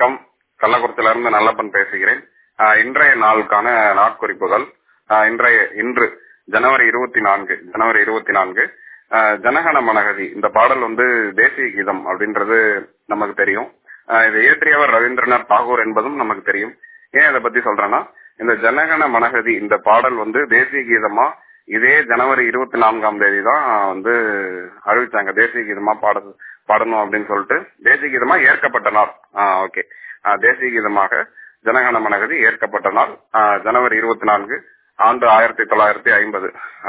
வணக்கம் கள்ளக்குறிச்சியில இருந்து நல்லப்பன் பேசுகிறேன் ஆஹ் இன்றைய நாளுக்கான நாட்குறிப்புகள் ஆஹ் இன்றைய இன்று ஜனவரி இருபத்தி நான்கு ஜனவரி இருபத்தி நான்கு ஆஹ் ஜனகண மனகதி இந்த பாடல் வந்து தேசிய கீதம் அப்படின்றது நமக்கு தெரியும் ஆஹ் இதை இயற்றியவர் ரவீந்திரநாத் தாகூர் என்பதும் நமக்கு தெரியும் ஏன் இதை பத்தி சொல்றேன்னா இந்த ஜனகண மனகதி இந்த பாடல் வந்து தேசிய கீதமா இதே ஜனவரி இருபத்தி நான்காம் தேதி தான் வந்து அறிவிச்சாங்க தேசிய கீதமா பாட பாடணும் அப்படின்னு சொல்லிட்டு தேசிய கீதமா ஏற்கப்பட்ட நாள் ஓகே தேசிய கீதமாக ஜனகண மனகதி ஏற்கப்பட்ட நாள் ஆஹ் ஜனவரி இருபத்தி நான்கு ஆண்டு ஆயிரத்தி தொள்ளாயிரத்தி ஐம்பது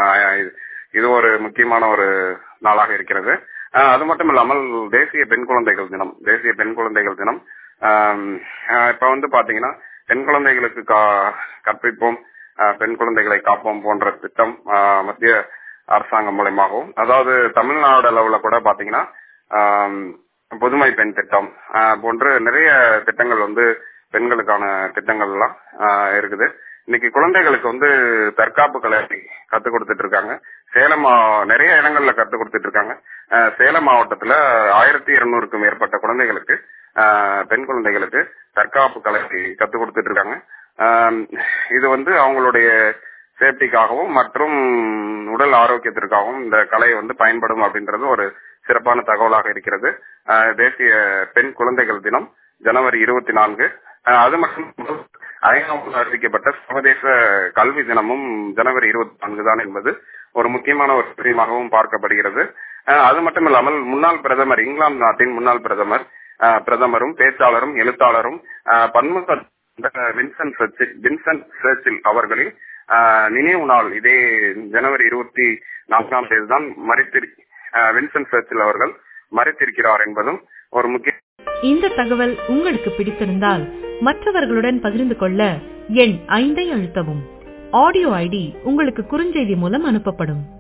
இது ஒரு முக்கியமான ஒரு நாளாக இருக்கிறது ஆஹ் அது மட்டும் இல்லாமல் தேசிய பெண் குழந்தைகள் தினம் தேசிய பெண் குழந்தைகள் தினம் ஆஹ் இப்ப வந்து பாத்தீங்கன்னா பெண் குழந்தைகளுக்கு கா- கற்பிப்போம் ஆஹ் பெண் குழந்தைகளை காப்போம் போன்ற திட்டம் ஆஹ் மத்திய அரசாங்கம் மூலயமாகவும் அதாவது தமிழ்நாடு அளவுல கூட பாத்தீங்கன்னா ஆஹ் புதுமை பெண் திட்டம் ஆஹ் போன்று நிறைய திட்டங்கள் வந்து பெண்களுக்கான திட்டங்கள் எல்லாம் ஆஹ் இருக்குது இன்னைக்கு குழந்தைகளுக்கு வந்து தற்காப்பு கலை கத்துக் கொடுத்துட்டு இருக்காங்க சேலம் மா- நிறைய இடங்கள்ல கத்துக் கொடுத்துட்டு இருக்காங்க ஆஹ் சேலம் மாவட்டத்துல ஆயிரத்தி இருநூறுக்கும் மேற்பட்ட குழந்தைகளுக்கு ஆஹ் பெண் குழந்தைகளுக்கு தற்காப்பு கலை கத்துக் கொடுத்துட்டு இருக்காங்க ஆஹ் இது வந்து அவங்களுடைய சேஃப்டிக்காகவும் மற்றும் உடல் ஆரோக்கியத்திற்காகவும் இந்த கலை வந்து பயன்படும் அப்படின்றது ஒரு சிறப்பான தகவலாக இருக்கிறது ஆஹ் தேசிய பெண் குழந்தைகள் தினம் ஜனவரி இருபத்தி நான்கு ஆஹ் அது மட்டும் ஐநாவில் அறிவிக்கப்பட்ட சர்வதேச கல்வி தினமும் ஜனவரி இருபத்தி நான்கு தான் என்பது ஒரு முக்கியமான ஒரு விஷயமாகவும் பார்க்கப்படுகிறது ஆஹ் அது மட்டும் இல்லாமல் முன்னாள் பிரதமர் இங்கிலாந்து நாட்டின் முன்னாள் பிரதமர் ஆஹ் பிரதமரும் பேச்சாளரும் எழுத்தாளரும் ஆஹ் பன்முக வின்சென்ட் சர்ச்சில் வின்சென்ட் சர்ச்சில் அவர்களின் ஆஹ் நினைவு நாள் இதே ஜனவரி இருபத்தி நான்காம் தேதி தான் மறைத்திரு ஆஹ் வின்சென்ட் சர்ச்சில் அவர்கள் மறைத்திருக்கிறார் என்பதும் ஒரு முக்கிய இந்த தகவல் உங்களுக்கு பிடித்திருந்தால் மற்றவர்களுடன் பகிர்ந்து கொள்ள எண் ஐந்தை அழுத்தவும் ஆடியோ ஐடி உங்களுக்கு குறுஞ்செய்தி மூலம் அனுப்பப்படும்